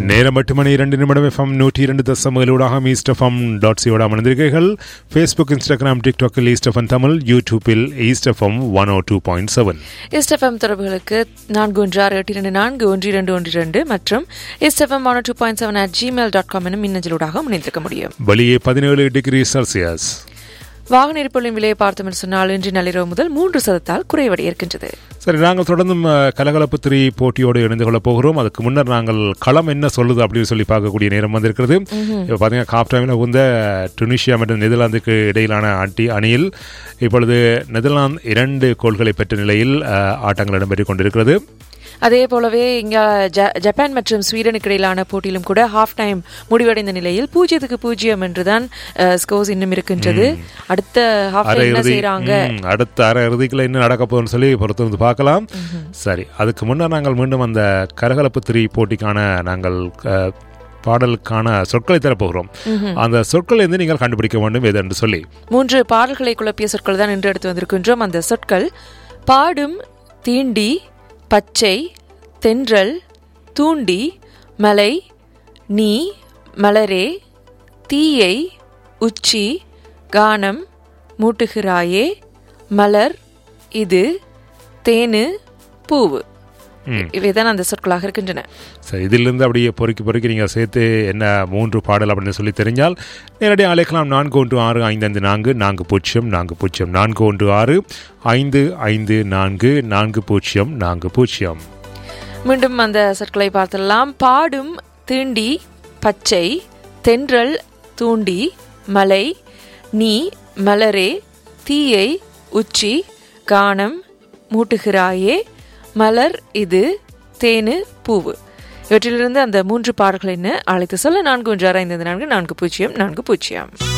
நேரம் எட்டு மணி இரண்டு நிமிடம் எஃப்எம் நூற்றி இரண்டு தசமகளூடாக ஈஸ்ட் எஃப்எம் டாட் சியோட அமர்ந்திருக்கிறீர்கள் ஃபேஸ்புக் இன்ஸ்டாகிராம் டிக்டாக்கில் ஈஸ்ட் எஃப்எம் தமிழ் யூடியூப்பில் east F M one O two point seven S F M தொடர்புகளுக்கு நான்கு ஒன்று ஆறு எட்டு இரண்டு நான்கு ஒன்று இரண்டு ஒன்று இரண்டு மற்றும் S F M one two point seven at Gmail dot com எனும் மின்னஞ்சலூடாக இணைந்திருக்க முடியும் வெளியே பதினேழு டிகிரி செல்சியஸ் வாகன எரிபொருளின் விலையை பார்த்தோம் என்று சொன்னால் இன்று நள்ளிரவு முதல் மூன்று சதத்தால் குறைவடைய இருக்கின்றது சரி நாங்கள் தொடர்ந்தும் அஹ், கலகலப்பு திரி போட்டியோடு இணைந்து கொள்ளப் போகிறோம் அதுக்கு முன்னர் நாங்கள் களம் என்ன சொல்லுது அப்படின்னு சொல்லி பார்க்கக்கூடிய நேரம் வந்திருக்கிறது இப்போ பார்த்தீங்கன்னா காப் டைமில் உந்த டுனிஷியா மற்றும் நெதர்லாந்துக்கு இடையிலான அட்டி அணியில் இப்பொழுது நெதர்லாந்து இரண்டு கோல்களை பெற்ற நிலையில் அஹ், ஆட்டங்கள் இடம்பெற்றுக் கொண்டிருக்கிறது அதே போலவே இங்க ஜ- ஜப்பான் மற்றும் ஸ்வீடனுக்கு இடையிலான போட்டியிலும் கூட ஹாஃப் டைம் முடிவடைந்த நிலையில் பூஜ்ஜியத்துக்கு பூஜ்ஜியம் என்றுதான் ஸ்கோர்ஸ் இன்னும் இருக்கின்றது அடுத்த ஹாஃப் அரை டைம் என்ன இறுதி செய்யறாங்க ம், அடுத்த அரை இறுதிக்குள்ள என்ன நடக்க போகுதுன்னு சொல்லி பொறுத்து வந்து பார்க்கலாம் சரி அதுக்கு முன்னர் நாங்கள் மீண்டும் அந்த கலகலப்பு திரி போட்டிக்கான நாங்கள் அஹ், பாடலுக்கான சொற்களை தரப்போகிறோம் அந்த சொற்களை இருந்து நீங்கள் கண்டுபிடிக்க வேண்டும் எது என்று சொல்லி மூன்று பாடல்களை குழப்பிய சொற்கள் தான் இன்று எடுத்து வந்திருக்கின்றோம் அந்த சொற்கள் பாடும் தீண்டி பச்சை தென்றல் தூண்டி மலை நீ மலரே தீயை உச்சி கானம் மூட்டுகிறாயே மலர் இது தேனு பூவு இவைதான் அந்த சொற்களாக இருக்கின்றன சரி இதிலிருந்து அப்படியே பொறுக்கி பொறுக்கி நீங்கள் சேர்த்து என்ன மூன்று பாடல் அப்படின்னு சொல்லி தெரிஞ்சால் நேரடியாக அழைக்கலாம் நான்கு ஒன்று ஆறு ஐந்து ஐந்து நான்கு நான்கு பூஜ்ஜியம் நான்கு பூஜ்ஜியம் நான்கு ஒன்று ஆறு ஐந்து ஐந்து நான்கு நான்கு பூஜ்ஜியம் நான்கு பூஜ்ஜியம் மீண்டும் அந்த சொற்களை பார்த்தலாம் பாடும் தீண்டி பச்சை தென்றல் தூண்டி மலை நீ மலரே தீயை உச்சி கானம் மூட்டுகிறாயே மலர் இது தேனு பூவு இவற்றிலிருந்து அந்த மூன்று பாடல்கள் என்ன அழைத்து சொல்ல நான்கு ஒன்று ஆறு ஐந்து ஐந்து நான்கு நான்கு பூஜ்ஜியம் நான்கு பூஜ்ஜியம்